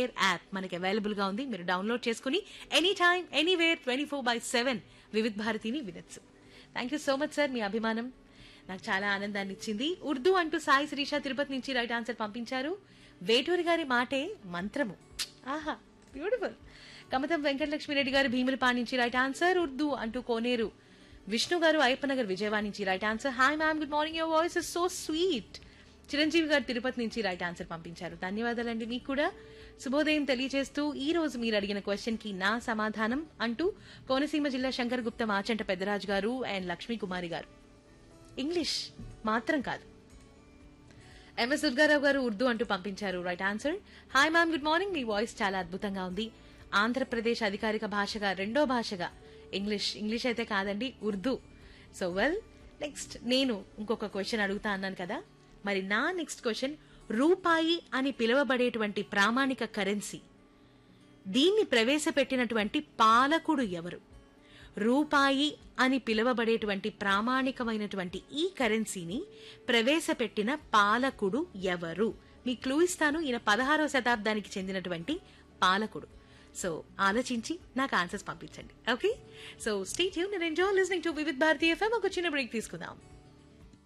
air app మనకి available గా ఉంది మీరు డౌన్లోడ్ చేసుకుని any time anywhere twenty four by seven Vividh భారతిని వినొచ్చు thank you so much sir మీ అభిమానం నాకు చాలా ఆనందాన్ని ఇచ్చింది ఉర్దూ అంటూ సాయి శిరీష తిరుపతి నుంచి రైట్ ఆన్సర్ పంపించారు వేటూరి గారి మాటే మంత్రము ఆహా బ్యూటిఫుల్ కమతం వెంకటలక్ష్మిరెడ్డి గారు భీములపాడు నుంచి రైట్ ఆన్సర్ ఉర్దూ అంటూ కోనేరు విష్ణు గారు అయ్యప్పనగర్ విజయవాడ నుంచి right answer hi ma'am good morning your voice is so sweet Chiranjeevi గారు తిరుపతి నుంచి రైట్ ఆన్సర్ పంపించారు ధన్యవాదాలండి మీకు కూడా శుభోదయం తెలియజేస్తూ ఈ రోజు మీరు అడిగిన క్వశ్చన్ కి నా సమాధానం అంటూ కోనసీమ జిల్లా శంకర్ గుప్త మాచంట పెద్దరాజు గారు అండ్ లక్ష్మీ కుమారి గారు ఇంగ్లీష్ మాత్రం కాదు ఎంఎస్ దుర్గారావు గారు ఉర్దూ అంటూ పంపించారు right answer hi ma'am good morning మీ వాయిస్ చాలా అద్భుతంగా ఉంది ఆంధ్రప్రదేశ్ అధికారిక భాషగా రెండో భాషగా ఇంగ్లీష్ ఇంగ్లీష్ అయితే కాదండి ఉర్దూ సో వెల్ నెక్స్ట్ నేను ఇంకొక క్వశ్చన్ అడుగుతా అన్నాను కదా మరి నా నెక్స్ట్ క్వశ్చన్ రూపాయి అని పిలువబడేటువంటి ప్రామాణిక కరెన్సీ దీన్ని ప్రవేశపెట్టినటువంటి పాలకుడు ఎవరు రూపాయి అని పిలువబడేటువంటి ప్రామాణికమైనటువంటి ఈ కరెన్సీని ప్రవేశపెట్టిన పాలకుడు ఎవరు మీ క్లూ ఇస్తాను ఈయన పదహారవ శతాబ్దానికి చెందినటువంటి పాలకుడు సో ఆలోచించి నాకు ఆన్సర్స్ పంపించండి okay so stay tune and enjoy listening to Vividh Bharatiya FM ఒక చిన్న బ్రేక్ తీసుకుందాం